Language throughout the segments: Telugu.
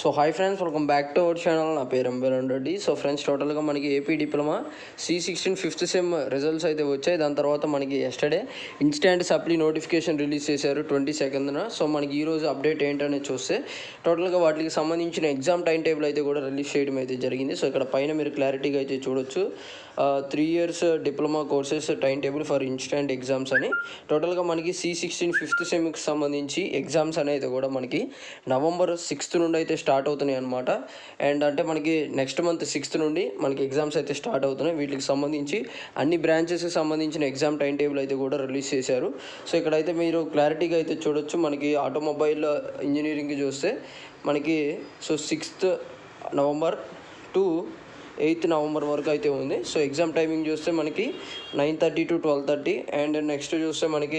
so hi friends welcome back to our channel నా పేరు ఎంబెలన్ రెడ్డి సో ఫ్రెండ్స్ టోటల్గా మనకి AP diploma C sixteen fifth sem results అయితే వచ్చాయి దాని తర్వాత మనకి yesterday instant supply notification release చేశారు ట్వంటీ సెకండ్న సో మనకి ఈరోజు అప్డేట్ ఏంటనేది చూస్తే టోటల్గా వాటికి సంబంధించిన ఎగ్జామ్ టైం టేబుల్ అయితే కూడా రిలీజ్ చేయడం అయితే జరిగింది సో ఇక్కడ పైన మీరు క్లారిటీగా అయితే చూడొచ్చు three years diploma courses time table for instant exams అని టోటల్గా మనకి సి సిక్స్టీన్ ఫిఫ్త్ సెమ్కి సంబంధించి ఎగ్జామ్స్ అనేది కూడా మనకి నవంబర్ సిక్స్త్ నుండి అయితే స్టార్ట్ అవుతున్నాయి అనమాట అండ్ అంటే మనకి నెక్స్ట్ మంత్ సిక్స్త్ నుండి మనకి ఎగ్జామ్స్ అయితే స్టార్ట్ అవుతున్నాయి వీటికి సంబంధించి అన్ని బ్రాంచెస్కి సంబంధించిన ఎగ్జామ్ టైం టేబుల్ అయితే కూడా రిలీజ్ చేశారు సో ఇక్కడైతే మీరు క్లారిటీగా అయితే చూడొచ్చు మనకి ఆటోమొబైల్ ఇంజనీరింగ్కి చూస్తే మనకి so sixth November to eighth November వరకు అయితే ఉంది సో ఎగ్జామ్ టైమింగ్ చూస్తే మనకి nine thirty to twelve thirty and next చూస్తే మనకి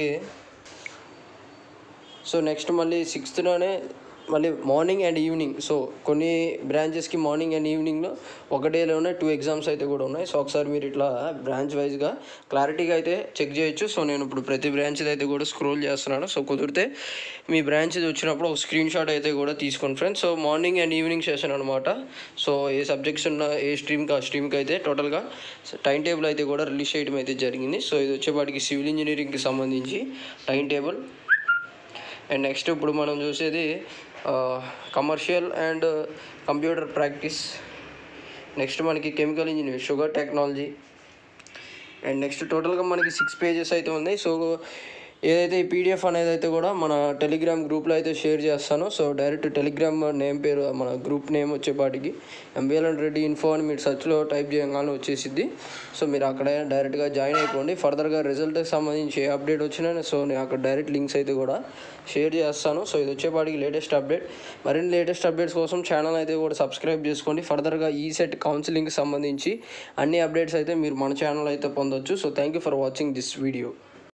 సో నెక్స్ట్ మళ్ళీ సిక్స్త్లోనే మళ్ళీ మార్నింగ్ అండ్ ఈవినింగ్ సో కొన్ని బ్రాంచెస్కి మార్నింగ్ అండ్ ఈవినింగ్లో ఒక డేలోనే టూ ఎగ్జామ్స్ అయితే కూడా ఉన్నాయి సో ఒకసారి మీరు ఇట్లా బ్రాంచ్ వైజ్గా క్లారిటీగా అయితే చెక్ చేయొచ్చు సో నేను ఇప్పుడు ప్రతి బ్రాంచ్ అయితే కూడా స్క్రోల్ చేస్తున్నాను సో కుదిరితే మీ బ్రాంచ్ వచ్చినప్పుడు ఒక స్క్రీన్ షాట్ అయితే కూడా తీసుకోండి friends so morning and evening session అనమాట సో ఏ సబ్జెక్ట్స్ ఉన్న ఏ స్ట్రీమ్కి ఆ స్ట్రీమ్కి అయితే టోటల్గా టైం టేబుల్ అయితే కూడా రిలీజ్ చేయడం అయితే జరిగింది సో ఇది వచ్చేపాటికి సివిల్ ఇంజనీరింగ్కి సంబంధించి టైం టేబుల్ అండ్ నెక్స్ట్ ఇప్పుడు మనం చూసేది commercial and computer practice next మనకి chemical engineer sugar technology and next టోటల్గా మనకి సిక్స్ పేజెస్ అయితే ఉన్నాయి సో ఏదైతే ఈ పీడిఎఫ్ అనేది అయితే కూడా మన టెలిగ్రామ్ గ్రూప్లో అయితే షేర్ చేస్తాను సో డైరెక్ట్ టెలిగ్రామ్ నేమ్ పేరు మన గ్రూప్ నేమ్ వచ్చేపాటికి ఎంబీఎల్ రెడ్డి ఇన్ఫో అని మీరు సర్చ్లో టైప్ చేయగానే వచ్చేసిద్ది సో మీరు అక్కడ డైరెక్ట్గా జాయిన్ అయిపోండి ఫర్దర్గా రిజల్ట్కి సంబంధించి ఏ అప్డేట్ వచ్చినా సో నేను అక్కడ డైరెక్ట్ లింక్స్ అయితే కూడా షేర్ చేస్తాను సో ఇది వచ్చేపాటికి లేటెస్ట్ అప్డేట్ మరిన్ని లేటెస్ట్ అప్డేట్స్ కోసం ఛానల్ అయితే కూడా సబ్స్క్రైబ్ చేసుకోండి ఫర్దర్గా ఈ సెట్ కౌన్సిలింగ్కి సంబంధించి అన్ని అప్డేట్స్ అయితే మీరు మన ఛానల్ అయితే పొందొచ్చు so thank you for watching this video